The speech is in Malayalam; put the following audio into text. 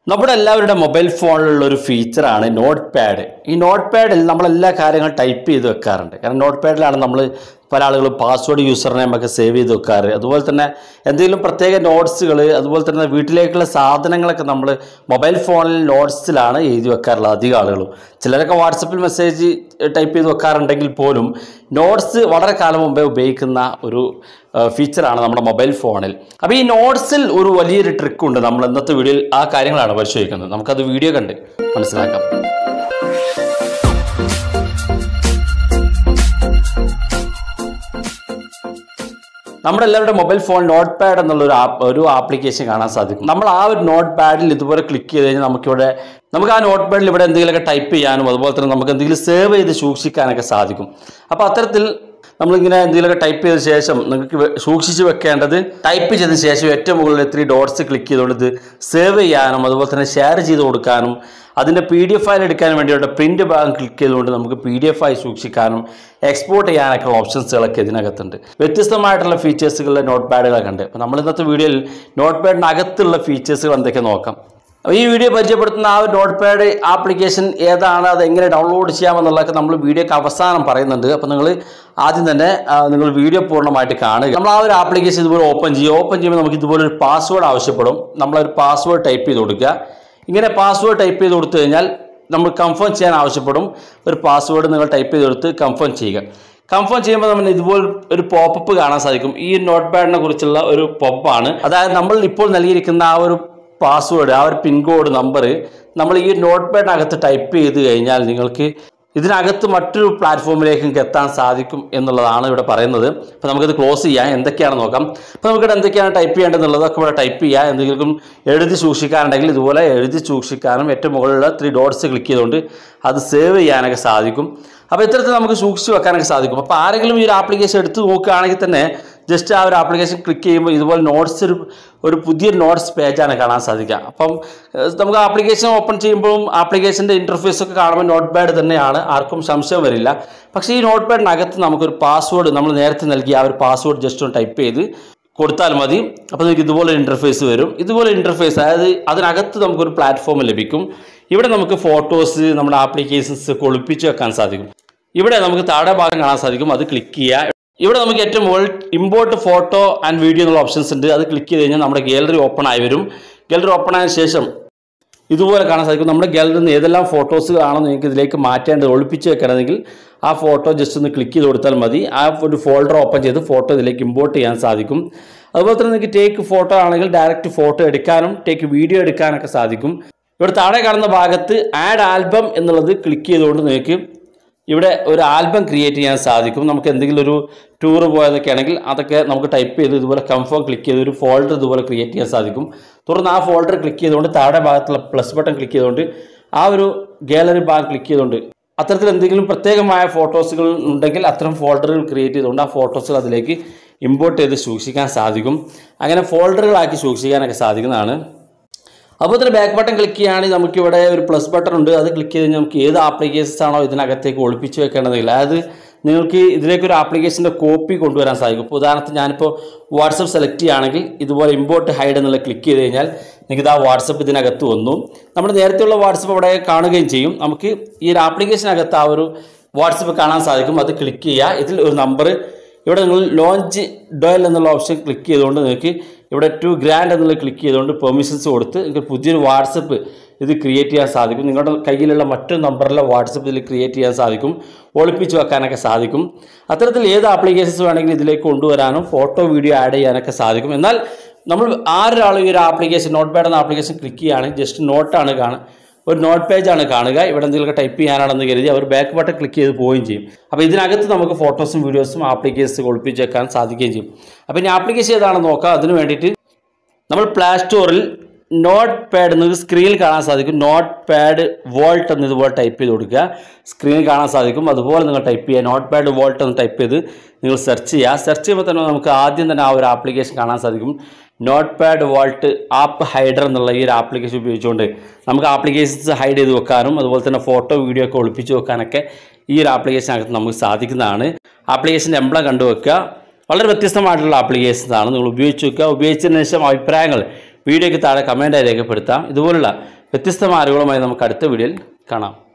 നമ്മുടെ എല്ലാവരുടെ മൊബൈൽ ഫോണിലുള്ള ഒരു ഫീച്ചറാണ് നോട്ട് പാഡ് ഈ നോട്ട് പാഡിൽ നമ്മൾ എല്ലാ കാര്യങ്ങളും ടൈപ്പ് ചെയ്ത് വെക്കാറുണ്ട് കാരണം നോട്ട് പാഡിലാണ് നമ്മൾ പല ആളുകളും പാസ്വേഡ് യൂസർ നെയിം ഒക്കെ സേവ് ചെയ്ത് വെക്കാറ് അതുപോലെ തന്നെ എന്തെങ്കിലും പ്രത്യേക നോട്ട്സുകൾ അതുപോലെ തന്നെ വീട്ടിലേക്കുള്ള സാധനങ്ങളൊക്കെ നമ്മൾ മൊബൈൽ ഫോണിൽ നോട്ട്സിലാണ് എഴുതി വെക്കാറുള്ളത് അധികം ആളുകളും ചിലരൊക്കെ വാട്സപ്പിൽ മെസ്സേജ് ടൈപ്പ് ചെയ്ത് വെക്കാറുണ്ടെങ്കിൽ പോലും നോട്ട്സ് വളരെ കാലം മുമ്പേ ഉപയോഗിക്കുന്ന ഒരു ഫീച്ചറാണ് നമ്മുടെ മൊബൈൽ ഫോണിൽ അപ്പോൾ ഈ നോട്ട്സിൽ ഒരു വലിയൊരു ട്രിക്ക് ഉണ്ട് നമ്മൾ ഇന്നത്തെ വീഡിയോയിൽ ആ കാര്യങ്ങളാണ് പരിശോധിക്കുന്നത് നമുക്കത് വീഡിയോ കണ്ട് മനസ്സിലാക്കാം നമ്മുടെ എല്ലാവരുടെ മൊബൈൽ ഫോൺ നോട്ട് പാഡ് എന്നുള്ള ഒരു ആപ്പ് ഒരു ആപ്ലിക്കേഷൻ കാണാൻ സാധിക്കും നമ്മൾ ആ ഒരു നോട്ട് പാഡിൽ ഇതുപോലെ ക്ലിക്ക് ചെയ്ത് കഴിഞ്ഞാൽ നമുക്കിവിടെ നമുക്ക് ആ നോട്ട് പാഡിൽ ഇവിടെ എന്തെങ്കിലുമൊക്കെ ടൈപ്പ് ചെയ്യാനും അതുപോലെ തന്നെ നമുക്ക് എന്തെങ്കിലും സേവ് ചെയ്ത് സൂക്ഷിക്കാനൊക്കെ സാധിക്കും അപ്പോൾ അത്തരത്തിൽ നമ്മളിങ്ങനെ എന്തെങ്കിലുമൊക്കെ ടൈപ്പ് ചെയ്ത ശേഷം നിങ്ങൾക്ക് വെ- സൂക്ഷിച്ച് വെക്കേണ്ടത് ടൈപ്പ് ചെയ്തതിന് ശേഷം ഏറ്റവും മുകളിൽ ത്രീ ഡോട്ട്സ് ക്ലിക്ക് ചെയ്തുകൊണ്ട് ഇത് സേവ് ചെയ്യാനും അതുപോലെ തന്നെ ഷെയർ ചെയ്ത് കൊടുക്കാനും അതിൻ്റെ പി ഡി എഫ് ഫയൽ എടുക്കാൻ വേണ്ടിയുള്ള പ്രിൻ്റ് ഭാഗം ക്ലിക്ക് ചെയ്തുകൊണ്ട് നമുക്ക് പി ഡി എഫ് ആയി സൂക്ഷിക്കാനും എക്സ്പോർട്ട് ചെയ്യാനൊക്കെ ഉള്ള ഓപ്ഷൻസുകളൊക്കെ ഇതിനകത്തുണ്ട് വ്യത്യസ്തമായിട്ടുള്ള ഫീച്ചേഴ്സുകളുടെ നോട്ട് പാഡുകളൊക്കെ ഉണ്ട് അപ്പോൾ നമ്മൾ ഇന്നത്തെ വീഡിയോയിൽ നോട്ട് പാഡിനകത്തുള്ള ഫീച്ചേഴ്സുകൾ എന്തൊക്കെ നോക്കാം അപ്പോൾ ഈ വീഡിയോ പരിചയപ്പെടുത്തുന്ന ആ ഒരു നോട്ട് പാഡ് ആപ്ലിക്കേഷൻ ഏതാണ് അത് എങ്ങനെ ഡൗൺലോഡ് ചെയ്യാമെന്നുള്ളതൊക്കെ നമ്മൾ വീഡിയോക്ക് അവസാനം പറയുന്നുണ്ട് അപ്പോൾ നിങ്ങൾ ആദ്യം തന്നെ ആ, നിങ്ങൾ വീഡിയോ പൂർണ്ണമായിട്ട് കാണുക നമ്മൾ ആ ഒരു ആപ്ലിക്കേഷൻ ഇതുപോലെ ഓപ്പൺ ചെയ്യുക ഓപ്പൺ ചെയ്യുമ്പോൾ നമുക്ക് ഇതുപോലെ ഒരു പാസ്വേഡ് ആവശ്യപ്പെടും നമ്മളൊരു പാസ്വേഡ് ടൈപ്പ് ചെയ്ത് കൊടുക്കുക ഇങ്ങനെ പാസ്വേഡ് ടൈപ്പ് ചെയ്ത് കൊടുത്തു കഴിഞ്ഞാൽ നമ്മൾ കൺഫേം ചെയ്യാൻ ആവശ്യപ്പെടും ഒരു പാസ്വേഡ് നിങ്ങൾ ടൈപ്പ് ചെയ്ത് കൊടുത്ത് കൺഫേം ചെയ്യുക കൺഫേം ചെയ്യുമ്പോൾ നമ്മൾ ഇതുപോലെ ഒരു പോപ്പപ്പ് കാണാൻ സാധിക്കും ഈ നോട്ട് പാഡിനെ കുറിച്ചുള്ള ഒരു പോപ്പാണ് അതായത് നമ്മൾ ഇപ്പോൾ നൽകിയിരിക്കുന്ന ആ ഒരു പാസ്വേഡ് ആ ഒരു പിൻകോഡ് നമ്പർ നമ്മൾ ഈ നോട്ട് പാഡിനകത്ത് ടൈപ്പ് ചെയ്ത് കഴിഞ്ഞാൽ നിങ്ങൾക്ക് ഇതിനകത്ത് മറ്റൊരു പ്ലാറ്റ്ഫോമിലേക്ക് നിങ്ങൾക്ക് എത്താൻ സാധിക്കും എന്നുള്ളതാണ് ഇവിടെ പറയുന്നത് അപ്പോൾ നമുക്കത് ക്ലോസ് ചെയ്യാം എന്തൊക്കെയാണ് നോക്കാം അപ്പോൾ നമുക്കിവിടെ എന്തൊക്കെയാണ് ടൈപ്പ് ചെയ്യേണ്ടതെന്നുള്ളതൊക്കെ ഇവിടെ ടൈപ്പ് ചെയ്യാം എന്തെങ്കിലും എഴുതി സൂക്ഷിക്കാനുണ്ടെങ്കിൽ ഇതുപോലെ എഴുതി സൂക്ഷിക്കാനും ഏറ്റവും മുകളിലുള്ള ത്രീ ഡോട്ട്സ് ക്ലിക്ക് ചെയ്തുകൊണ്ട് അത് സേവ് ചെയ്യാനൊക്കെ സാധിക്കും അപ്പോൾ ഇത്തരത്തിൽ നമുക്ക് സൂക്ഷിച്ച് വെക്കാനൊക്കെ സാധിക്കും അപ്പോൾ ആരെങ്കിലും ഈ ഒരു ആപ്ലിക്കേഷൻ എടുത്ത് നോക്കുകയാണെങ്കിൽ തന്നെ ജസ്റ്റ് ആ ഒരു ആപ്ലിക്കേഷൻ ക്ലിക്ക് ചെയ്യുമ്പോൾ ഇതുപോലെ നോട്ട്സ് ഒരു ഒരു പുതിയ നോട്ട്സ് പേജാണ് കാണാൻ സാധിക്കുക അപ്പം ഏഹ്, നമുക്ക് ആപ്ലിക്കേഷൻ ഓപ്പൺ ചെയ്യുമ്പോഴും ആപ്ലിക്കേഷൻ്റെ ഇൻ്റർഫേസ് ഒക്കെ കാണുമ്പോൾ നോട്ട് പാഡ് തന്നെയാണ് ആർക്കും സംശയം വരില്ല പക്ഷേ ഈ നോട്ട് പാഡിനകത്ത് നമുക്കൊരു പാസ്വേഡ് നമ്മൾ നേരത്തെ നൽകിയ ആ ഒരു പാസ്വേഡ് ജസ്റ്റ് ഒന്ന് ടൈപ്പ് ചെയ്ത് കൊടുത്താൽ മതി അപ്പോൾ നിങ്ങൾക്ക് ഇതുപോലെ ഇൻ്റർഫേസ് വരും ഇതുപോലെ ഇൻ്റർഫേസ് അതായത് അതിനകത്ത് നമുക്കൊരു പ്ലാറ്റ്ഫോം ലഭിക്കും ഇവിടെ നമുക്ക് ഫോട്ടോസ് നമ്മുടെ ആപ്ലിക്കേഷൻസ് ഒക്കെ ഒളിപ്പിച്ച് വെക്കാൻ സാധിക്കും ഇവിടെ നമുക്ക് താഴെ ഭാഗം കാണാൻ സാധിക്കും അത് ക്ലിക്ക് ചെയ്യുക ഇവിടെ നമുക്ക് ഏറ്റവും മുകളിൽ ഇമ്പോർട്ട് ഫോട്ടോ ആൻഡ് വീഡിയോ എന്നുള്ള ഓപ്ഷൻസ് ഉണ്ട് അത് ക്ലിക്ക് ചെയ്ത് കഴിഞ്ഞാൽ നമ്മുടെ ഗാലറി ഓപ്പൺ ആയി വരും ഗാലറി ഓപ്പൺ ആയതിനു ശേഷം ഇതുപോലെ കാണാൻ സാധിക്കും നമ്മുടെ ഗാലറിയിൽ നിന്ന് ഏതെല്ലാം ഫോട്ടോസുകളാണോ നിങ്ങൾക്ക് ഇതിലേക്ക് മാറ്റേണ്ടത് ഒളിപ്പിച്ച് വെക്കണമെങ്കിൽ ആ ഫോട്ടോ ജസ്റ്റ് ഒന്ന് ക്ലിക്ക് ചെയ്ത് കൊടുത്താൽ മതി ആ ഒരു ഫോൾഡർ ഓപ്പൺ ചെയ്ത് ഫോട്ടോ ഇതിലേക്ക് ഇമ്പോർട്ട് ചെയ്യാൻ സാധിക്കും അതുപോലെ തന്നെ നിങ്ങൾക്ക് ടേക്ക് ഫോട്ടോ ആണെങ്കിൽ ഡയറക്റ്റ് ഫോട്ടോ എടുക്കാനും ടേക്ക് വീഡിയോ എടുക്കാനൊക്കെ സാധിക്കും ഇവിടെ താഴെ കാണുന്ന ഭാഗത്ത് ആഡ് ആൽബം എന്നുള്ളത് ക്ലിക്ക് ചെയ്തുകൊണ്ട് നിങ്ങൾക്ക് ഇവിടെ ഒരു ആൽബം ക്രിയേറ്റ് ചെയ്യാൻ സാധിക്കും നമുക്ക് എന്തെങ്കിലും ഒരു ടൂർ പോയതൊക്കെ ആണെങ്കിൽ അതൊക്കെ നമുക്ക് ടൈപ്പ് ചെയ്ത് ഇതുപോലെ കംഫേം ക്ലിക്ക് ചെയ്ത് ഒരു ഫോൾഡർ ഇതുപോലെ ക്രിയേറ്റ് ചെയ്യാൻ സാധിക്കും തുടർന്ന് ആ ഫോൾഡർ ക്ലിക്ക് ചെയ്തുകൊണ്ട് താഴെ ഭാഗത്തുള്ള പ്ലസ് ബട്ടൺ ക്ലിക്ക് ചെയ്തുകൊണ്ട് ആ ഒരു ഗാലറി ഭാഗം ക്ലിക്ക് ചെയ്തുകൊണ്ട് അത്തരത്തിൽ എന്തെങ്കിലും പ്രത്യേകമായ ഫോട്ടോസുകൾ ഉണ്ടെങ്കിൽ അത്തരം ഫോൾഡറുകൾ ക്രിയേറ്റ് ചെയ്തുകൊണ്ട് ആ ഫോട്ടോസുകൾ അതിലേക്ക് ഇമ്പോർട്ട് ചെയ്ത് സൂക്ഷിക്കാൻ സാധിക്കും അങ്ങനെ ഫോൾഡറുകളാക്കി സൂക്ഷിക്കാനൊക്കെ സാധിക്കുന്നതാണ് അപ്പോൾ ഇതിന് ബാക്ക് ബട്ടൺ ക്ലിക്ക് ചെയ്യുകയാണെങ്കിൽ നമുക്കിവിടെ ഒരു പ്ലസ് ബട്ടൺ ഉണ്ട് അത് ക്ലിക്ക് ചെയ്ത് കഴിഞ്ഞാൽ നമുക്ക് ഏത് ആപ്ലിക്കേഷൻസ് ആണോ ഇതിനകത്തേക്ക് ഒളിപ്പിച്ച് വെക്കേണ്ടതില്ല അതായത് നിങ്ങൾക്ക് ഇതിലേക്ക് ഒരു ആപ്ലിക്കേഷൻ്റെ കോപ്പി കൊണ്ടുവരാൻ സാധിക്കും ഇപ്പോൾ ഉദാഹരണത്തിന് ഞാനിപ്പോൾ വാട്സപ്പ് സെലക്ട് ചെയ്യുകയാണെങ്കിൽ ഇതുപോലെ ഇമ്പോർട്ട് ഹൈഡ് എന്നുള്ള ക്ലിക്ക് ചെയ്ത് കഴിഞ്ഞാൽ നിങ്ങൾക്ക് ഇതാ വാട്സപ്പ് ഇതിനകത്ത് വന്നു നമ്മൾ നേരത്തെയുള്ള വാട്സപ്പ് അവിടെ കാണുകയും ചെയ്യും നമുക്ക് ഈ ഒരു ആപ്ലിക്കേഷനകത്ത് ആ ഒരു വാട്സപ്പ് കാണാൻ സാധിക്കും അത് ക്ലിക്ക് ചെയ്യുക ഇതിൽ ഒരു നമ്പർ ഇവിടെ നിങ്ങൾ ലോഞ്ച് ഡോയൽ എന്നുള്ള ഓപ്ഷൻ ക്ലിക്ക് ചെയ്തുകൊണ്ട് നിങ്ങൾക്ക് ഇവിടെ ടു ഗ്രാൻഡ് എന്നുള്ള ക്ലിക്ക് ചെയ്തുകൊണ്ട് പെർമിഷൻസ് കൊടുത്ത് നിങ്ങൾക്ക് പുതിയൊരു വാട്സപ്പ് ഇത് ക്രിയേറ്റ് ചെയ്യാൻ സാധിക്കും നിങ്ങളുടെ കയ്യിലുള്ള മറ്റൊരു നമ്പറിലെ വാട്സപ്പ് ഇതിൽ ക്രിയേറ്റ് ചെയ്യാൻ സാധിക്കും ഒളിപ്പിച്ച് വെക്കാനൊക്കെ സാധിക്കും അത്തരത്തിൽ ഏത് ആപ്ലിക്കേഷൻസ് വേണമെങ്കിലും ഇതിലേക്ക് കൊണ്ടുവരാനും ഫോട്ടോ വീഡിയോ ആഡ് ചെയ്യാനൊക്കെ സാധിക്കും എന്നാൽ നമ്മൾ ആരൊരാളും ഈ ഒരു ആപ്ലിക്കേഷൻ നോട്ട് പാഡ് എന്ന ആപ്ലിക്കേഷൻ ക്ലിക്ക് ചെയ്യുകയാണെങ്കിൽ ജസ്റ്റ് നോട്ടാണ് കാണുക ഒരു നോട്ട് പേജാണ് കാണുക ഇവിടെ എന്തെങ്കിലുമൊക്കെ ടൈപ്പ് ചെയ്യാനാണെന്ന് കരുതി അവർ ബാക്ക് ബട്ടൺ ക്ലിക്ക് ചെയ്ത് പോവുകയും ചെയ്യും അപ്പോൾ ഇതിനകത്ത് നമുക്ക് ഫോട്ടോസും വീഡിയോസും ആപ്ലിക്കേഷൻസ് ഒളിപ്പിച്ച് വെക്കാൻ സാധിക്കുകയും ചെയ്യും അപ്പോൾ ഇനി ആപ്ലിക്കേഷൻ ഏതാണെന്ന് നോക്കാം അതിന് വേണ്ടിയിട്ട് നമ്മൾ പ്ലേ സ്റ്റോറിൽ നോട്ട് പാഡ് എന്ന് സ്ക്രീനിൽ കാണാൻ സാധിക്കും നോട്ട് പാഡ് വോൾട്ട് എന്ന് ഇതുപോലെ ടൈപ്പ് ചെയ്ത് കൊടുക്കുക സ്ക്രീനിൽ കാണാൻ സാധിക്കും അതുപോലെ നിങ്ങൾ ടൈപ്പ് ചെയ്യുക നോട്ട് പാഡ് വോൾട്ട് എന്ന് ടൈപ്പ് ചെയ്ത് നിങ്ങൾ സെർച്ച് ചെയ്യുക സെർച്ച് ചെയ്യുമ്പോൾ തന്നെ നമുക്ക് ആദ്യം തന്നെ ആ ഒരു ആപ്ലിക്കേഷൻ കാണാൻ സാധിക്കും notepad vault app hider എന്നുള്ള ഈ ഒരു ആപ്ലിക്കേഷൻ ഉപയോഗിച്ചുകൊണ്ട് നമുക്ക് ആപ്ലിക്കേഷൻസ് ഹൈഡ് ചെയ്ത് വെക്കാനും അതുപോലെ തന്നെ ഫോട്ടോ വീഡിയോ ഒക്കെ ഒളിപ്പിച്ച് വെക്കാനൊക്കെ ഈ ഒരു ആപ്ലിക്കേഷനകത്ത് നമുക്ക് സാധിക്കുന്നതാണ് ആപ്ലിക്കേഷൻ്റെ എംബ്ലം കണ്ടുവെക്കുക വളരെ വ്യത്യസ്തമായിട്ടുള്ള ആപ്ലിക്കേഷൻസ് ആണ് നിങ്ങൾ ഉപയോഗിച്ച് വെക്കുക ഉപയോഗിച്ചതിന് ശേഷം അഭിപ്രായങ്ങൾ വീഡിയോയ്ക്ക് താഴെ കമൻറ്റായി രേഖപ്പെടുത്താം ഇതുപോലുള്ള വ്യത്യസ്തമായ അറിവുകളുമായി നമുക്ക് അടുത്ത വീഡിയോയിൽ കാണാം